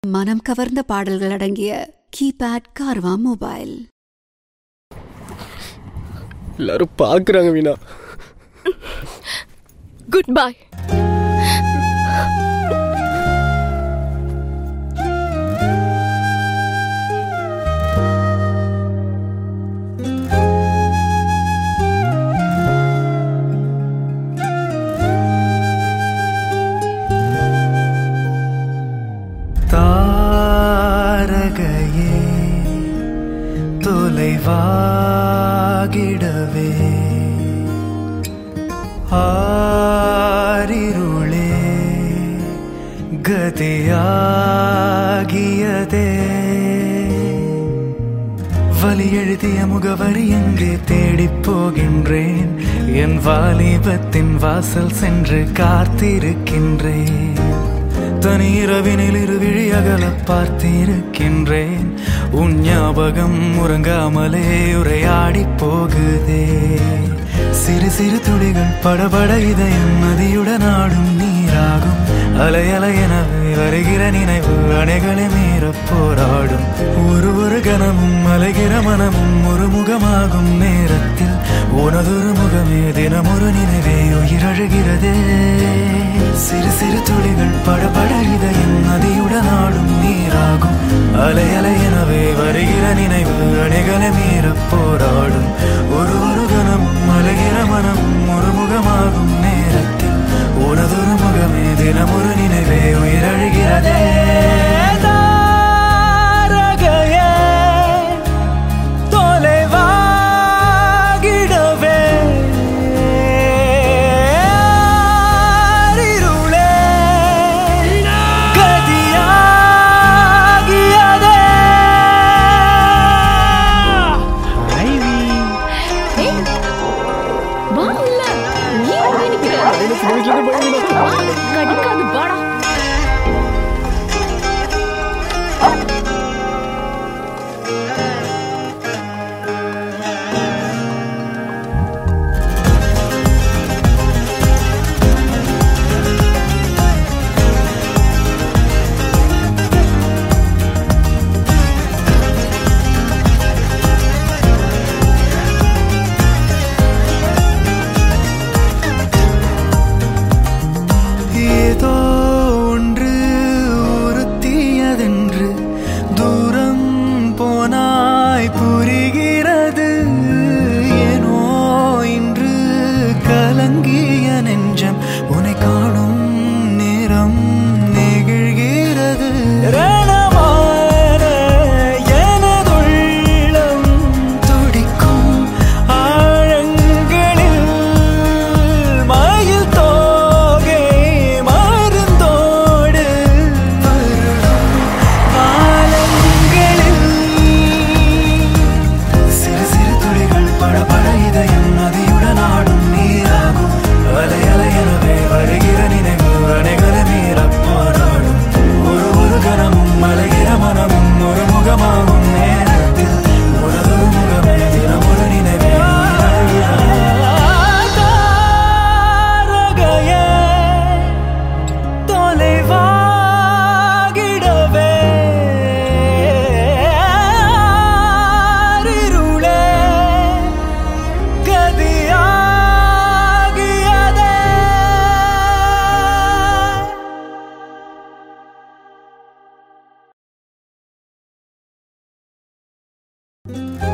மனம் கவர்ந்த பாடல்கள் அடங்கிய கீபேட் கார்வா மொபைல் எல்லாரும் பாக்குறாங்க வீணா குட் பை தாரகையே தொலைவாகிடவே ஆரிருளே கதியாகியதே வலி எழுதிய முகவரி எங்கே தேடிப் போகின்றேன் என் வாலிபத்தின் வாசல் சென்று காத்திருக்கின்றேன் தனி இரவினில் இருவிழி அகல பார்த்திருக்கின்றேன் உன் ஞாபகம் உறங்காமலே உரையாடி போகுதே சிறு சிறு துளிகள் படபட இதயம் நதியுடன் ஆடும் நீராகும் அலை அலை எனவே வருகிற நினைவு அணைகளை மீற போராடும் ஒரு ஒரு கணமும் அலைகிற மனமும் ஒரு முகமாகும் நேரத்தில் உனதொரு முகமே தினமொரு நினைவே உயிரழுகிறதே சிறு சிறு துளிகள் படபட இதயம் நதியுடன் ஆடும் நீராகும் அலை அலை எனவே வருகிற நினைவு அணைகளை மீற போராடும் ஒரு ஒரு கணமும் அலைகிற மனமும் ஒரு முகமாகும் நேரத்தில் உனதொரு முகமே தினமொரு நினைவே உயிரழுகிறதே தாரகையே தொலைவாகிடவே இருளே கதியாகியதே வா உள்ள ஏன் இங்கே நிக்கிற வா கடிக்காது வாடா ஏதோ ஒன்று உறுத்தியதென்று தூரம் போனாய் புரிகிறது ஏனோ இன்று கலங்கிய நெஞ்சம் உன்னை காணும் நேரம் நெகிழ்கிறது ரணமான எனதுள்ளம் துடிக்கும் ஆழங்களில் மயில் தோகை மருந்தோடு வருடும் காலங்களில் சிறு சிறு துளிகள் படபட இதயம் நதியுடன் ஆடும் நீராகும் அலை அலை எனவே வருகிற நினைவு அணைகளை மீறப் போராடும் ஒரு ஒரு கணமும் அலைகிற மனமும் ஒரு முகமாகும் நேரத்தில் உனது முகமே தினமொரு நினைவே தாரகையே தொலைவாகிடவே இருளே கதியாகியதே thank you